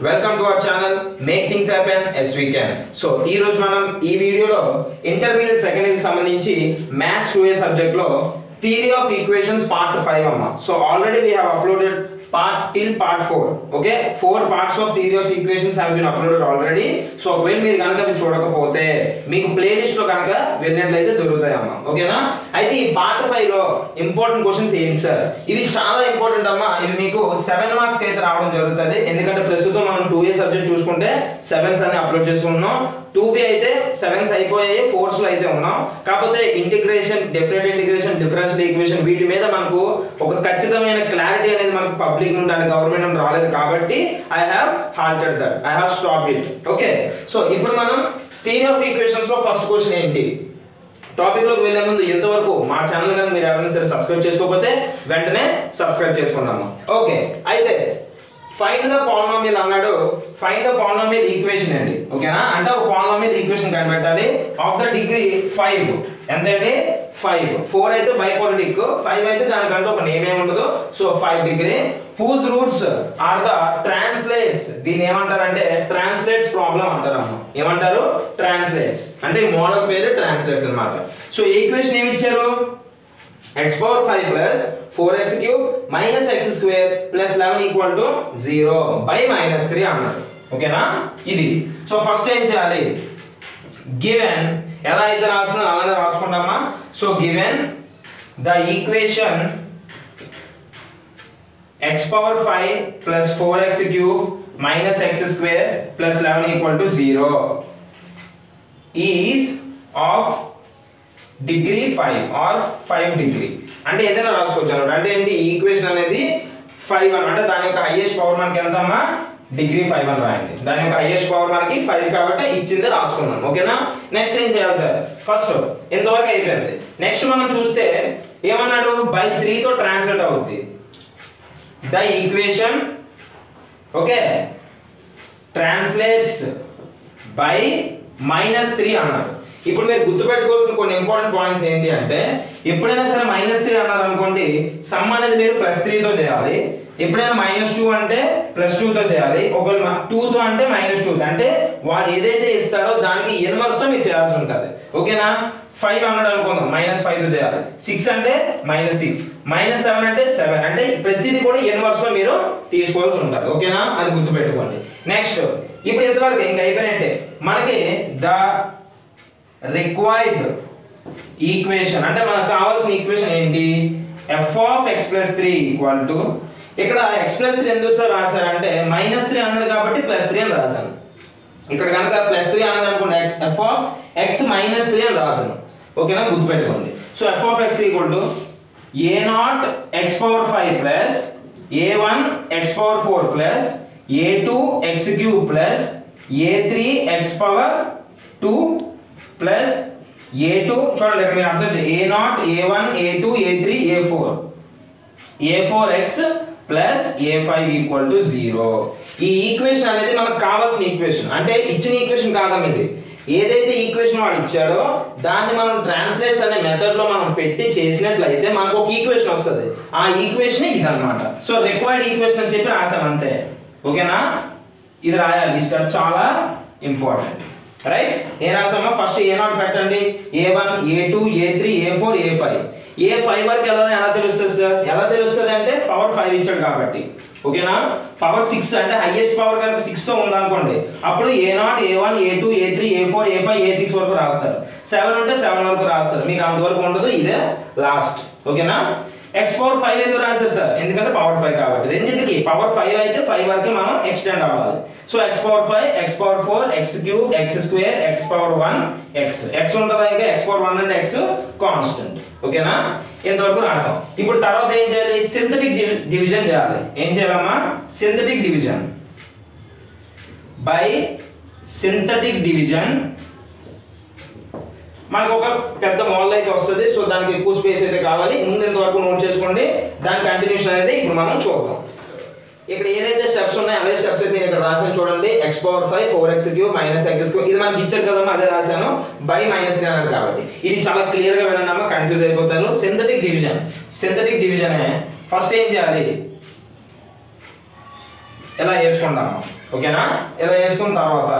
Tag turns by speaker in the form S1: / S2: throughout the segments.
S1: welcome to our channel make things happen as we can so ఈ రోజు మనం ఈ వీడియోలో ఇంటర్మీడియట్ సెకండ్ ఇయర్ సంబంధించి మ్యాథ్స్ టూ ఏ సబ్జెక్ట్ లో theory of equations part five అమ్మ so already we have uploaded part till part four okay four parts of theory of equations have been uploaded already so ఒకవేళ మీరు కనుక అవి చూడకపోతే మీకు playlist లో కనుక వెళ్ళినట్లయితే దొరుకుతాయమ్మా ఓకేనా అయితే ఈ పార్ట్ ఫైవ్ లో ఇంపార్టెంట్ క్వశ్చన్స్ ఏంటి సార్ ఇవి చాలా ఇంపార్టెంట్ అమ్మా ఇవి మీకు సెవెన్ మార్క్స్ అయితే రావడం జరుగుతుంది ఎందుకంటే ప్రస్తుతం మనం టూ ఏ సబ్జెక్ట్ చూసుకుంటే సెవెన్స్ అని అప్లోడ్ చేసుకున్నాం టూ బి అయితే సెవెన్స్ అయిపోయాయి ఫోర్స్ లో అయితే ఉన్నాం కాకపోతే integration definite integration differential equation వీటి మీద మనకు ఒక ఖచ్చితమైన క్లారిటీ అనేది మనకు పబ్లిక్ నుండి అండ్ గవర్నమెంట్ నుండి రాలేదు కాబట్టి I have halted that I have stop it okay so ఇప్పుడు మనం థియరీ ఆఫ్ ఈక్వేషన్స్ లో ఫస్ట్ క్వశ్చన్ ఏంటి టాపిక్ లోకి వెళ్ళే ముందు ఎంతవరకు మా ఛానల్ కానీ మీరు ఎవరైనా సరే సబ్స్క్రైబ్ చేసుకోకపోతే వెంటనే సబ్స్క్రైబ్ చేసుకున్నాము ఓకే అయితే ఫైండ్ ద పాలినామియల్ అన్నాడు ఫైండ్ ద పాలినామియల్ ఈక్వేషన్ అండి ఓకేనా అంటే ఒక పాలినామియల్ ఈక్వేషన్ కనిపెట్టాలి ఆఫ్ ద డిగ్రీ ఫైవ్ ఎంత అండి ఫైవ్ ఫోర్ అయితే బైపోలిటిక్ ఫైవ్ అయితే దానికంటే ఒక నేమ్ ఏమి ఉండదు so five degree whose roots are the translates దీన్ని ఏమంటారంటే ట్రాన్స్లేట్స్ ప్రాబ్లం అంటారు అమ్మ ఏమంటారు ట్రాన్స్లేట్స్ అంటే ఈ మోడల్ పేరు ట్రాన్స్లేట్స్ అన్నమాట సో ఈక్వేషన్ ఏమి ఇచ్చారు x power 5 plus 4x cube minus x square plus 11 equal to 0 by minus 3 అన్నాడు ఓకేనా ఇది సో ఫస్ట్ ఏం చేయాలి గివెన్ ఎలా అయితే రాస్తున్నా అలానే రాసుకుంటామా so given the equation x power 5 plus 4x cube minus x square plus 11 equal to 0 is of degree five or five degree అంటే ఏదైనా రాసుకోవచ్చు అన్నమాట అంటే ఏంటి ఈ ఈక్వేషన్ అనేది ఫైవ్ అని అంటే దాని యొక్క హైయెస్ట్ పవర్ మనకి ఎంత అమ్మా డిగ్రీ ఫైవ్ అని రాయండి దాని యొక్క హైయెస్ట్ పవర్ మనకి ఫైవ్ కాబట్టి ఇచ్చింది రాసుకున్నాం ఓకేనా నెక్స్ట్ ఏం చేయాలి సార్ ఫస్ట్ ఇంతవరకు అయిపోయింది నెక్స్ట్ మనం చూస్తే ఏమన్నాడు బై త్రీతో ట్రాన్స్లేట్ అవుద్ది the equation okay translates by minus three అన్నాడు ఇప్పుడు మీరు గుర్తుపెట్టుకోవాల్సిన కొన్ని ఇంపార్టెంట్ పాయింట్స్ ఏంటి అంటే ఎప్పుడైనా సరే మైనస్ త్రీ అన్నారు అనుకోండి సమ్ అనేది మీరు ప్లస్ త్రీతో చేయాలి ఎప్పుడైనా మైనస్ టూ అంటే ప్లస్ టూతో చేయాలి ఒకవేళ టూతో అంటే మైనస్ టూ అంటే వాడు ఏదైతే ఇస్తారో దానికి ఇన్వర్స్తో మీరు చేయాల్సి ఉంటుంది ఓకేనా ఫైవ్ హండ్రెడ్ అనుకుందాం మైనస్ ఫైవ్తో చేయాలి సిక్స్ అంటే మైనస్ సిక్స్ మైనస్ సెవెన్ అంటే సెవెన్ అంటే ప్రతిదీ కూడా ఇన్వర్స్లో మీరు తీసుకోవాల్సి ఉంటుంది ఓకేనా అది గుర్తుపెట్టుకోండి నెక్స్ట్ ఇప్పుడు ఇంతవరకు ఇంకా అయిపోయినట్టే మనకి ద రిక్వైర్డ్ ఈక్వేషన్ అంటే మనకు కావాల్సిన ఈక్వేషన్ ఏంటి f of x plus three equal to ఇక్కడ ఎక్స్ ప్లస్ త్రీ ఎందుకు సార్ రాశారంటే మైనస్ త్రీ అన్నది కాబట్టి ప్లస్ త్రీ అని రాశాను ఇక్కడ కనుక ప్లస్ త్రీ అన్నది అనుకోండి x f of x minus three అని రాదును ఓకేనా గుర్తుపెట్టుకోండి so f of x equal to a not x power five plus A one x power four plus A two x cube plus A three x power two plus A two చూడండి ఇక్కడ మీరు observe చేయండి a not a one A two A three A four a four x plus A five equal to zero ఈ equation అనేది మనకు కావాల్సిన equation అంటే ఇచ్చిన ఈక్వేషన్ కాదం ఇది ఏదైతే ఈక్వేషన్ వాడు ఇచ్చాడో దాన్ని మనం ట్రాన్స్లేట్స్ అనే మెథడ్ లో మనం పెట్టి చేసినట్లయితే మనకు ఒక ఈక్వేషన్ వస్తుంది ఆ ఈక్వేషన్ ఇదన్నమాట సో రిక్వైర్డ్ ఈక్వేషన్ అని చెప్పి రాసాం అంతే ఓకేనా ఇది రాయాలి ఈ స్టెప్ చాలా ఇంపార్టెంట్ రైట్ ఏ రాసామా ఫస్ట్ ఏ నాట్ పెట్టండి a one A two A three A four A five a five వరకు ఎలా ఎలా తెలుస్తుంది సార్ ఎలా తెలుస్తుంది అంటే పవర్ ఫైవ్ ఇచ్చాడు కాబట్టి ఓకేనా పవర్ సిక్స్ అంటే హైయెస్ట్ పవర్ కనుక సిక్స్ తో ఉందనుకోండి అప్పుడు a not a one A two A three A four A five a six వరకు రాస్తారు సెవెన్ ఉంటే సెవెన్ వరకు రాస్తారు మీకు అంతవరకు ఉండదు ఇదే లాస్ట్ ఓకేనా ఎక్స్ పవర్ ఫైవ్ ఎందుకు రాశారు సార్ ఎందుకంటే పవర్ ఫైవ్ కాబట్టి రెండింటికి పవర్ ఫైవ్ అయితే ఫైవ్ వరకు మనం ఎక్స్టెండ్ అవ్వాలి so x power five x power four x cube x square x power one x x ఉంటుందా ఇంకా ఎక్స్ పవర్ వన్ అంటే ఎక్స్ కాన్స్టెంట్ ఓకేనా ఇంతవరకు రాసాం ఇప్పుడు తర్వాత ఏం చేయాలి సింథటిక్ డివిజన్ చేయాలి ఏం చేయాలమ్మా synthetic division by synthetic division మనకు ఒక పెద్ద మోడల్ అయితే వస్తుంది సో దానికి ఎక్కువ స్పేస్ అయితే కావాలి ముందు ఇంతవరకు నోట్ చేసుకోండి దాని కంటిన్యూషన్ అనేది ఇప్పుడు మనం చూద్దాం ఇక్కడ ఏదైతే స్టెప్స్ ఉన్నాయో అవే స్టెప్స్ అయితే నేను ఇక్కడ రాసాను చూడండి x power five four x q minus x q ఇది మనకి ఇచ్చారు కదమ్మా అదే రాశాను బై మైనస్ త్రీ అన్నాడు కాబట్టి ఇది చాలా క్లియర్ గా వినమ్మా కన్ఫ్యూజ్ అయిపోతారు synthetic division synthetic division first ఏం చేయాలి ఇలా వేసుకుంటాం ఓకేనా ఇలా వేసుకున్న తర్వాత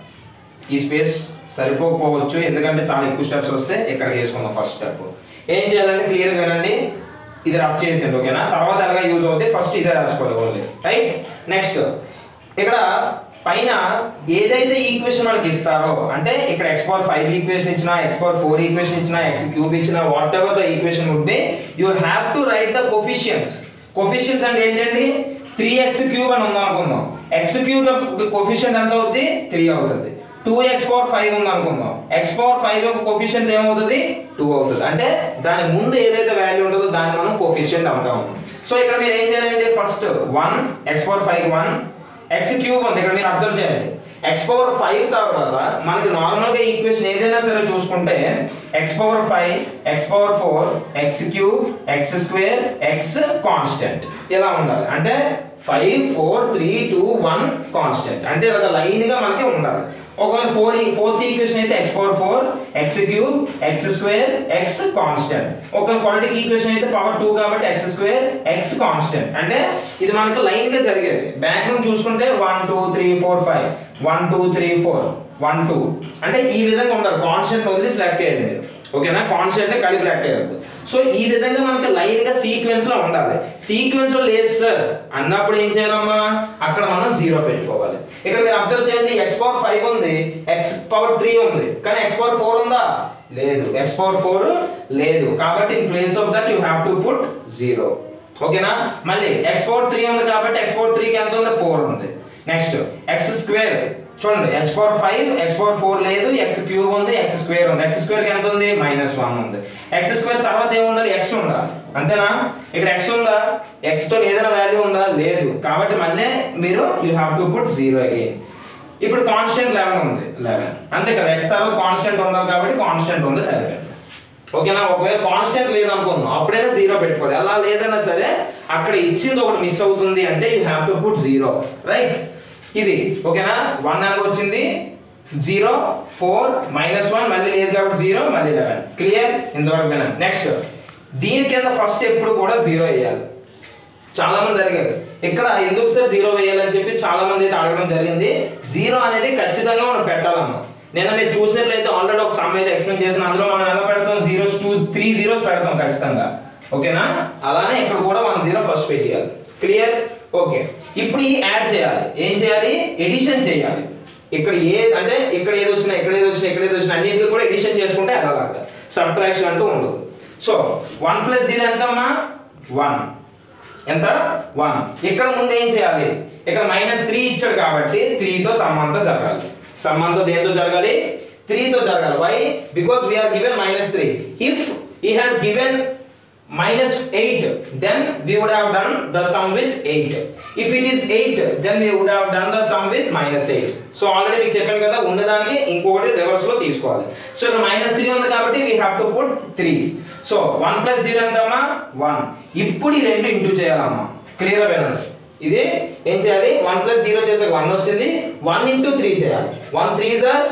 S1: ఈ స్పేస్ సరిపోకపోవచ్చు ఎందుకంటే చాలా ఎక్కువ స్టెప్స్ వస్తే ఇక్కడికి వేసుకుందాం ఫస్ట్ స్టెప్ ఏం చేయాలంటే క్లియర్గా వినండి ఇది రఫ్ చేసింది ఓకేనా తర్వాత ఎలాగా యూజ్ అవుతుంది ఫస్ట్ ఇదే రాసుకోవాలి ఓన్లీ రైట్ నెక్స్ట్ ఇక్కడ పైన ఏదైతే ఈక్వేషన్ మనకి ఇస్తారో అంటే ఇక్కడ ఎక్స్ పవర్ ఫైవ్ ఈక్వేషన్ ఇచ్చినా ఎక్స్ పవర్ ఫోర్ ఈక్వేషన్ ఇచ్చినా ఎక్స్ క్యూబ్ ఇచ్చినా whatever the equation would be you have to write the coefficients coefficients అంటే ఏంటండి త్రీ ఎక్స్ క్యూబ్ అని ఉందాం అనుకుందాం ఎక్స్ క్యూబ్ కొఫిషియంట్ ఎంత అవుతుంది త్రీ అవుతుంది టూ ఎక్స్ పవర్ ఫైవ్ ఉంది అనుకుందాం ఎక్స్ పవర్ ఫైవ్ యొక్క కొఫిషియన్స్ ఏమవుతుంది టూ అవుతుంది అంటే దాని ముందు ఏదైతే వాల్యూ ఉంటుందో దాన్ని మనం కొఫిషియంట్ అవుతాం సో ఇక్కడ మీరు ఏం చేయాలంటే first one x power five one x cube ఉంది ఇక్కడ మీరు అబ్జర్వ్ చేయండి ఎక్స్ పవర్ ఫైవ్ తర్వాత మనకి నార్మల్గా ఈక్వేషన్ ఏదైనా సరే చూసుకుంటే x power five x power four x cube x square x constant ఇలా ఉండాలి అంటే five four three two one constant అంటే ఇలా లైన్గా మనకి ఉండాలి ఒకవేళ ఫోర్ ఫోర్త్ ఈక్వేషన్ అయితే x power four x cube x square x constant ఒకవేళ క్వాలిటీకి ఈక్వేషన్ అయితే పవర్ టూ కాబట్టి ఎక్స్ స్క్వేర్ ఎక్స్ కాన్స్టెంట్ అంటే ఇది మనకు లైన్ గా జరిగేది బ్యాక్ నుంచి చూసుకుంటే one two three four five one two three four one two అంటే ఈ విధంగా ఉండాలి కాన్స్టెంట్ వదిలేసి లెక్క వేయండి మీరు ఓకేనా కాన్స్టెంట్ కలిపి లెక్క వేయద్దు సో ఈ విధంగా మనకి లైన్ గా సీక్వెన్స్ లో ఉండాలి సీక్వెన్స్ లో లేదు సార్ అన్నప్పుడు ఏం చేయాలమ్మా అక్కడ మనం జీరో పెట్టుకోవాలి ఇక్కడ మీరు అబ్జర్వ్ చేయండి ఎక్స్ పవర్ ఫైవ్ ఉంది ఎక్స్ పవర్ త్రీ ఉంది కానీ ఎక్స్ పవర్ ఫోర్ ఉందా లేదు ఎక్స్ పవర్ ఫోర్ లేదు కాబట్టి in place of that you have to put zero ఓకేనా మళ్ళీ ఎక్స్ పవర్ త్రీ ఉంది కాబట్టి ఎక్స్ పవర్ త్రీకి ఎంత ఉంది ఫోర్ ఉంది నెక్స్ట్ ఎక్స్ స్క్వేర్ చూడండి x power five x power four లేదు ఎక్స్ క్యూబ్ ఉంది ఎక్స్ స్క్వేర్ ఉంది ఎక్స్ స్క్వేర్ ఎంత ఉంది మైనస్ వన్ ఉంది ఎక్స్ స్క్వేర్ తర్వాత ఏముండాలి ఎక్స్ ఉండాలి అంతేనా ఇక్కడ ఎక్స్ ఉందా ఎక్స్ తో ఏదైనా వాల్యూ ఉందా లేదు కాబట్టి మళ్ళీ మీరు you have to put zero again ఇప్పుడు కాన్స్టెంట్ లెవెన్ ఉంది లెవెన్ అంతే కదా ఎక్స్ తర్వాత కాన్స్టెంట్ ఉండాలి కాబట్టి కాన్స్టెంట్ ఉంది సరే ఓకేనా ఒకవేళ కాన్స్టెంట్ లేదనుకుందాం అప్పుడైనా జీరో పెట్టుకోవాలి అలా లేదన్నా సరే అక్కడ ఇచ్చింది ఒకటి మిస్ అవుతుంది అంటే you have to put zero right ఇది ఓకేనా వన్ ఎలాగ వచ్చింది జీరో ఫోర్ మైనస్ వన్ మళ్ళీ లేదు కాబట్టి జీరో మళ్ళీ లెవెన్ క్లియర్ ఇంతవరకు వినండి నెక్స్ట్ దీని కింద ఫస్ట్ ఎప్పుడు కూడా జీరో వేయాలి చాలా మంది అడిగారు ఇక్కడ ఎందుకు సార్ జీరో వేయాలని చెప్పి చాలా మంది అయితే అడగడం జరిగింది జీరో అనేది ఖచ్చితంగా మనం పెట్టాలమ్మా నేను మీరు చూసినట్లయితే ఆల్రెడీ ఒక సమ్ అయితే ఎక్స్ప్లెయిన్ చేసిన అందులో మనం ఎలా పెడతాం జీరోస్ టూ త్రీ జీరోస్ పెడతాం ఖచ్చితంగా ఓకేనా అలానే ఇక్కడ కూడా వన్ జీరో ఫస్ట్ పెట్టేయాలి క్లియర్ ఓకే ఇప్పుడు ఈ యాడ్ చేయాలి ఏం చేయాలి ఎడిషన్ చేయాలి ఇక్కడ ఏ అంటే ఇక్కడ ఏది వచ్చినా ఇక్కడ ఏది వచ్చినా ఇక్కడ ఏది వచ్చినా అన్నిటికీ కూడా ఎడిషన్ చేసుకుంటే అలాగా సబ్ట్రాక్షన్ అంటూ ఉండదు సో వన్ ప్లస్ జీరో ఎంతమ్మా వన్ ఎంత వన్ ఇక్కడ ముందు ఏం చేయాలి ఇక్కడ మైనస్ త్రీ ఇచ్చాడు కాబట్టి త్రీతో సమ్మంతా జరగాలి సమ్మంతా దేంతో జరగాలి త్రీతో జరగాలి why because we are given minus three if he has given minus 8 then we would have done the sum with 8 if it is 8 then we would have done the sum with minus 8 so already మీకు చెప్పాను కదా ఉన్నదానికి ఇంకొకటి reverse లో తీసుకోవాలి so ఇక్కడ minus three ఉంది కాబట్టి we have to put three so one plus zero ఎంతమ్మా వన్ ఇప్పుడు ఈ రెండు ఇంటూ చేయాలమ్మా క్లియర్ వినండి ఇది ఏం చేయాలి వన్ ప్లస్ జీరో చేసే వన్ వచ్చింది వన్ ఇంటూ త్రీ చేయాలి వన్ త్రీ సార్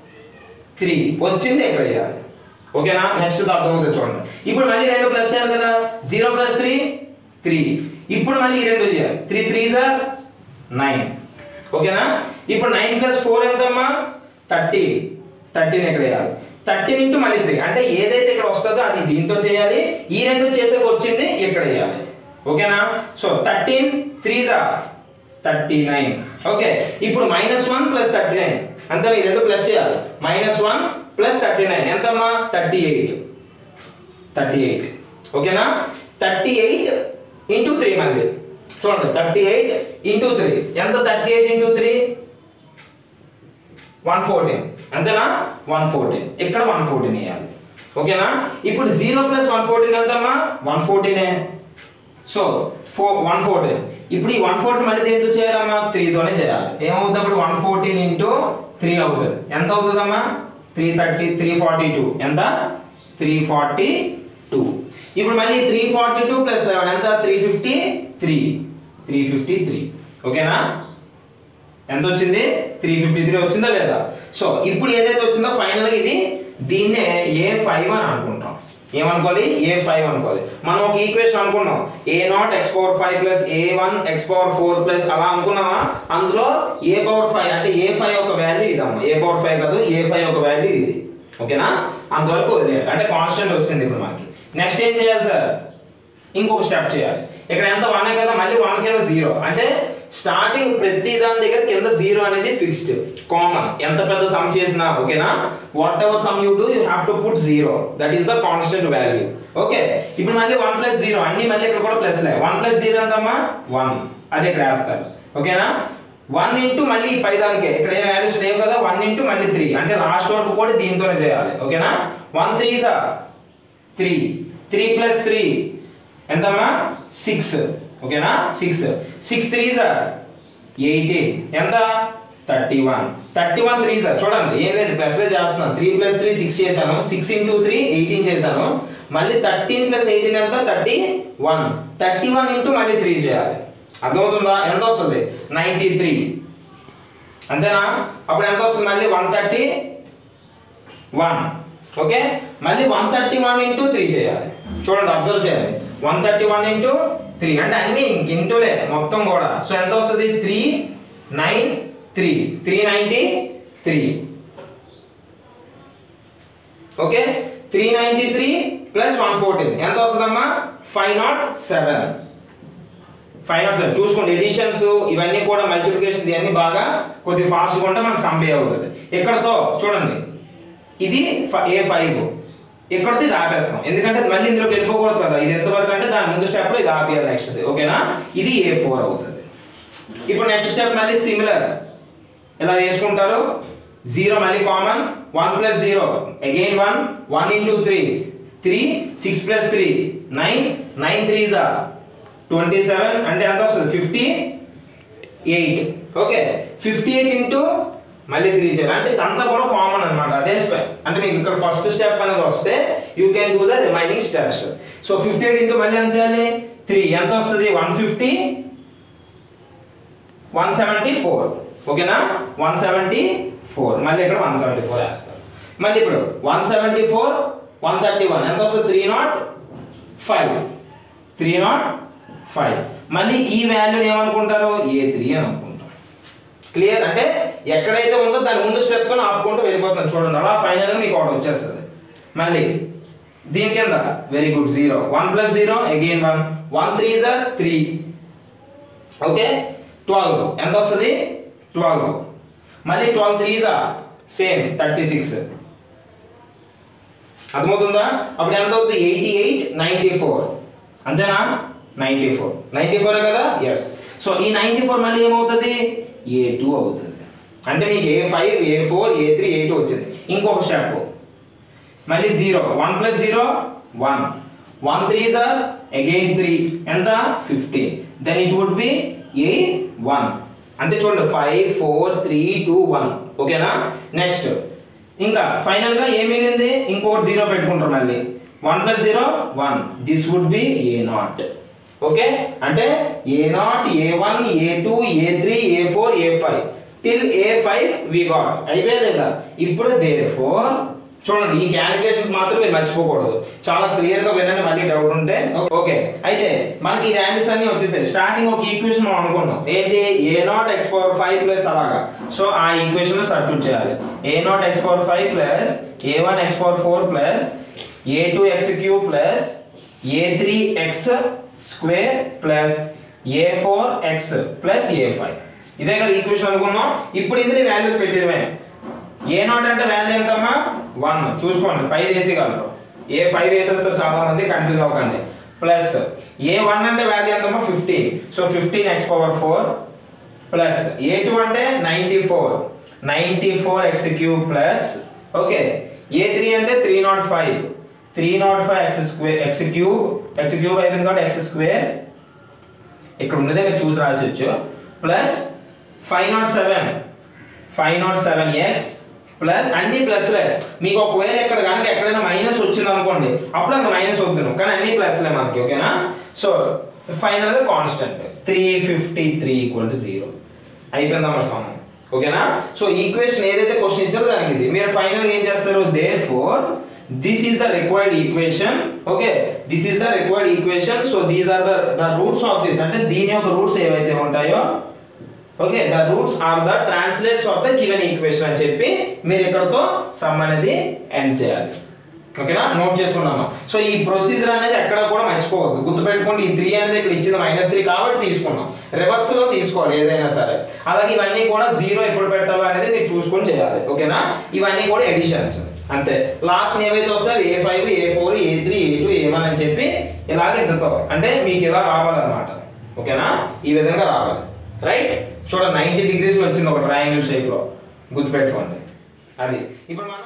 S1: త్రీ వచ్చింది ఎక్కడ చేయాలి ఓకేనా నెక్స్ట్ అర్థమవుతుంది చూడండి ఇప్పుడు మళ్ళీ రెండు ప్లస్ చేయాలి కదా జీరో ప్లస్ త్రీ త్రీ ఇప్పుడు మళ్ళీ ఈ రెండు చేయాలి త్రీ త్రీ సార్ నైన్ ఓకేనా ఇప్పుడు నైన్ ప్లస్ ఫోర్ ఎంతమ్మా థర్టీ థర్టీన్ ఎక్కడ వేయాలి థర్టీన్ ఇంటూ మళ్ళీ త్రీ అంటే ఏదైతే ఇక్కడ వస్తుందో అది దీంతో చేయాలి ఈ రెండు చేసే వచ్చింది ఇక్కడ వేయాలి ఓకేనా సో థర్టీన్ త్రీ జా థర్టీ నైన్ ఓకే ఇప్పుడు minus one plus thirty nine అంతే ఈ రెండు ప్లస్ చేయాలి minus one plus thirty nine ఎంతమ్మా థర్టీ ఎయిట్ థర్టీ ఎయిట్ ఓకేనా థర్టీ ఎయిట్ ఇంటూ త్రీ మళ్ళీ చూడండి థర్టీ ఎయిట్ ఇంటూ త్రీ ఎంత thirty eight into three one fourteen అంతేనా వన్ ఫోర్టీన్ ఇక్కడ వన్ ఫోర్టీన్ వేయాలి ఓకేనా ఇప్పుడు జీరో ప్లస్ వన్ ఫోర్టీన్ ఎంతమ్మా వన్ ఫోర్టీనే సో ఫోర్ వన్ ఫోర్టీన్ ఇప్పుడు ఈ వన్ ఫోర్టీన్ మళ్ళీ దేంతో చేయాలమ్మా త్రీతోనే చేయాలి ఏమవుతుంది అప్పుడు వన్ ఫోర్టీన్ ఇంటూ త్రీ అవుతుంది ఎంత అవుతుందమ్మా three thirty three forty two ఎంత త్రీ ఫార్టీ టూ ఇప్పుడు మళ్ళీ three forty two plus seven ఎంత three fifty three three fifty three ఓకేనా ఎంత వచ్చింది త్రీ ఫిఫ్టీ త్రీ వచ్చిందా లేదా సో ఇప్పుడు ఏదైతే వచ్చిందో ఫైనల్గా ఇది దీన్నే ఏ ఫైవ్ అని అనుకుంటాం ఏమనుకోవాలి ఏ ఫైవ్ అనుకోవాలి మనం ఒక ఈక్వేషన్ అనుకున్నాం a not x power five plus A one x power four plus అలా అనుకున్నామా అందులో ఏ పవర్ ఫైవ్ అంటే ఏ ఫైవ్ ఒక వాల్యూ ఇదమ్మా ఏ పవర్ ఫైవ్ కాదు ఏ ఫైవ్ ఒక వాల్యూ ఇది ఓకేనా అంతవరకు వదిలేదు అంటే కాన్స్టెంట్ వస్తుంది ఇప్పుడు మనకి నెక్స్ట్ ఏం చేయాలి సార్ ఇంకొక స్టెప్ చేయాలి ఇక్కడ ఎంత వన్ కదా మళ్ళీ వన్ కింద జీరో అంటే స్టార్టింగ్ ప్రతి దాని దగ్గర కింద జీరో అనేది ఫిక్స్డ్ కామన్ ఎంత పెద్ద సమ్ చేసినా ఓకేనా whatever sum you do you have to put zero that is the constant value okay ఇప్పుడు మళ్ళీ వన్ ప్లస్ జీరో అన్ని మళ్ళీ ఇక్కడ కూడా ప్లస్ లే వన్ ప్లస్ జీరో ఎంతమ్మా వన్ అదే ఇక్కడ వేస్తారు ఓకేనా వన్ ఇంటూ మళ్ళీ ఈ పైదానికే ఇక్కడ ఏ వాల్యూస్ లేవు కదా వన్ ఇంటూ మళ్ళీ త్రీ అంటే లాస్ట్ వరకు కూడా దీంతోనే చేయాలి ఓకేనా one three sir three three plus three ఎంతమ్మా సిక్స్ ఓకేనా six six three sir eighteen ఎంత thirty one thirty one three sir చూడండి ఏం లేదు ప్లస్ చేస్తున్నాను త్రీ ప్లస్ త్రీ సిక్స్ చేశాను సిక్స్ ఇంటూ త్రీ ఎయిటీన్ చేశాను మళ్ళీ థర్టీన్ ప్లస్ ఎయిటీన్ ఎంత thirty one thirty one into మళ్ళీ త్రీ చేయాలి అర్థమవుతుందా ఎంత వస్తుంది నైంటీ త్రీ అంతేనా అప్పుడు ఎంత వస్తుంది మళ్ళీ వన్ థర్టీ వన్ ఓకే మళ్ళీ one thirty one into three చేయాలి చూడండి అబ్జర్వ్ చేయాలి one thirty one into three అంటే అన్ని ఇంటూలే మొత్తం కూడా సో ఎంత వస్తుంది three nine three three ninety three okay three ninety three plus one fourteen ఎంత వస్తుందమ్మా five not seven five not seven చూసుకోండి ఎడిషన్స్ ఇవన్నీ కూడా మల్టిప్లికేషన్స్ ఇవన్నీ బాగా కొద్దిగా ఫాస్ట్గా ఉంటే మనకు సంపే అవుతుంది ఇక్కడతో చూడండి ఇది ఏ ఫైవ్ ఇక్కడితో ఇది ఆపేస్తాం ఎందుకంటే మళ్ళీ ఇందులోకి వెళ్ళిపోకూడదు కదా ఇది ఎంతవరకు అంటే దాని ముందు స్టెప్లో ఇది ఆపేయాలి నెక్స్ట్ ఓకేనా ఇది ఏ ఫోర్ అవుతుంది ఇప్పుడు నెక్స్ట్ స్టెప్ మళ్ళీ సిమిలర్ ఇలా వేసుకుంటారు జీరో మళ్ళీ common one plus zero again one one into three three six plus three nine nine three జా ట్వంటీ సెవెన్ అంటే ఎంత వస్తుంది fifty eight okay fifty eight into మళ్ళీ త్రీ చేయాలి అంటే ఇదంతా కూడా కామన్ అనమాట అదే స్టెప్ అంటే మీకు ఇక్కడ ఫస్ట్ స్టెప్ అనేది వస్తే you can do the remaining steps so fifty eight into మళ్ళీ ఎంత చేయాలి త్రీ ఎంత వస్తుంది one fifty one seventy four ఓకేనా వన్ సెవెంటీ ఫోర్ మళ్ళీ ఇక్కడ వన్ సెవెంటీ ఫోర్ వేస్తారు మళ్ళీ ఇప్పుడు one seventy four one thirty one ఎంత వస్తుంది three not five three not five మళ్ళీ ఈ వాల్యూని ఏమనుకుంటారు ఏ త్రీ అని అనుకుంటాం క్లియర్ అంటే ఎక్కడైతే ఉందో దాని ముందు స్టెప్ ఆపుకుంటూ వెళ్ళిపోతాను చూడండి అలా ఫైనల్గా మీకు ఒకటి వచ్చేస్తుంది మళ్ళీ దీని కింద very good zero one plus zero again one one three జార్ త్రీ ఓకే ట్వెల్వ్ ఎంత వస్తుంది ట్వెల్వ్ మళ్ళీ ట్వెల్వ్ త్రీ జా సేమ్ థర్టీ సిక్స్ అర్థమవుతుందా అప్పుడు ఎంత అవుతుంది ఎయిటీ ఎయిట్ నైంటీ ఫోర్ అంతేనా నైంటీ ఫోర్ నైంటీ ఫోర్ కదా ఎస్ సో ఈ నైంటీ ఫోర్ మళ్ళీ ఏమవుతుంది ఏ టూ అవుతుంది అంటే మీకు A five A four A three A two వచ్చింది ఇంకొక స్టెప్ మళ్ళీ zero one plus zero one one three sir again three ఎంత fifteen then it would be A one అంటే చూడండి five four three two one ఓకేనా next ఇంకా ఫైనల్గా ఏం మిగిలింది ఇంకొకటి జీరో పెట్టుకుంటారు మళ్ళీ one plus zero one this would be A not okay అంటే A not a one A two A three A four A five till A five we got అయిపోయలేదా ఇప్పుడు దేర్ ఫోర్ చూడండి ఈ క్యాలిక్యులేషన్స్ మాత్రం మీరు మర్చిపోకూడదు చాలా క్లియర్ గా వినండి మళ్ళీ డౌట్ ఉంటే ఓకే అయితే మనకి ఈ వాల్యూస్ అన్ని వచ్చేసాయి స్టార్టింగ్ ఒక ఈక్వేషన్ మనం అనుకున్నాం ఏంటి A not x power five plus అలాగా సో ఆ ఈక్వేషన్ లో సబ్స్టిట్యూట్ చేయాలి A not x power five plus A one x power four plus A two x cube plus A three x square plus A four x plus A five ఇదే కదా equation అనుకున్నాం ఇప్పుడు ఇందులో values పెట్టడమే A not అంటే value ఎంతమ్మా one చూసుకోండి పై వేసేయగలరు ఏ ఫైవ్ వేసేస్తారు చాలా మంది కన్ఫ్యూజ్ అవ్వకండి ప్లస్ ఏ వన్ అంటే వాల్యూ ఎంతమ్మా fifteen so fifteen x power four plus ఏ టూ అంటే ninety four ninety four x cube plus okay A three అంటే three not five three not five x square x cube x cube అయిపోయింది కాబట్టి x square ఇక్కడ ఉన్నదే మీరు చూసి రాసొచ్చు plus five not seven five not seven x plus అన్ని ప్లస్లే మీకు ఒకవేళ ఇక్కడ కనుక ఎక్కడైనా మైనస్ వచ్చింది అనుకోండి అప్పుడు అక్కడ మైనస్ వద్దును కానీ అన్ని ప్లస్లే మనకి ఓకేనా సో ఫైనల్గా constant three fifty three equal to zero అయిపోయిందమ్మా సమ్ ఓకేనా సో ఈక్వేషన్ ఏదైతే క్వశ్చన్ ఇచ్చారో దానికి ఇది మీరు ఫైనల్గా ఏం చేస్తారు therefore this is the required equation okay this is the required equation so these are the the roots of this అంటే దీని యొక్క రూట్స్ ఏవైతే ఉంటాయో okay the roots are the translates of the given equation అని చెప్పి మీరు ఇక్కడతో సమ్ అనేది ఎండ్ చేయాలి ఓకేనా నోట్ చేసుకున్నాము సో ఈ ప్రొసీజర్ అనేది ఎక్కడ కూడా మర్చిపోవద్దు గుర్తుపెట్టుకోండి ఈ త్రీ అనేది ఇక్కడ ఇచ్చింది మైనస్ త్రీ కాబట్టి తీసుకున్నాం రివర్స్ లో తీసుకోవాలి ఏదైనా సరే అలాగే ఇవన్నీ కూడా జీరో ఎప్పుడు పెట్టాలో అనేది మీరు చూసుకొని చేయాలి ఓకేనా ఇవన్నీ కూడా ఎడిషన్స్ అంతే లాస్ట్ ఏవైతే వస్తాయో A five A four A three A two A one అని చెప్పి ఇలాగ ఇంతతో అంటే మీకు ఇలా రావాలన్నమాట ఓకేనా ఈ విధంగా రావాలి రైట్ చూడండి నైంటీ డిగ్రీస్ వచ్చింది ఒక ట్రయాంగిల్ షేప్ లో గుర్తుపెట్టుకోండి అది ఇప్పుడు మనం